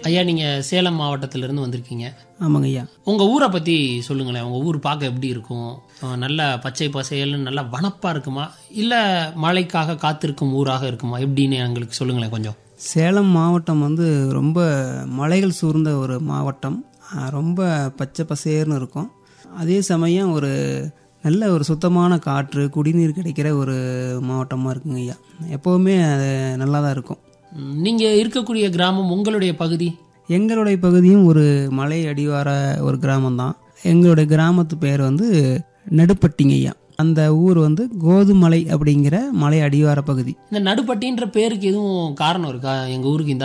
ஐயா நீங்கள் சேலம் மாவட்டத்திலிருந்து வந்திருக்கீங்க ஆமாங்க ஐயா உங்கள் ஊரை பற்றி சொல்லுங்களேன் உங்கள் ஊர் பார்க்க எப்படி இருக்கும் அஹ் நல்ல பச்சை பசையல்னு நல்லா வனப்பாக இருக்குமா இல்லை மழைக்காக காத்திருக்கும் ஊராக இருக்குமா எப்படின்னு எங்களுக்கு சொல்லுங்களேன் கொஞ்சம் சேலம் மாவட்டம் வந்து ரொம்ப மலைகள் சூழ்ந்த ஒரு மாவட்டம் ஆஹ் ரொம்ப பச்சை பசேர்னு இருக்கும் அதே சமயம் ஒரு நல்ல ஒரு சுத்தமான காற்று குடிநீர் கிடைக்கிற ஒரு மாவட்டமாக இருக்குங்க ஐயா எப்போவுமே அது நல்லா தான் இருக்கும் நீங்கள் இருக்கக்கூடிய கிராமம் உங்களுடைய பகுதி எங்களுடைய பகுதியும் ஒரு மலை அடிவார ஒரு கிராமம்தான் எங்களுடைய கிராமத்து பேர் வந்து நடுப்பட்டிங்க ஐயா அந்த ஊர் வந்து கோதுமலை அப்படிங்கிற மலை அடிவார பகுதி இந்த நடுப்பட்டின்ற பேருக்கு எதுவும் காரணம் இருக்கா எங்கள் ஊருக்கு இந்த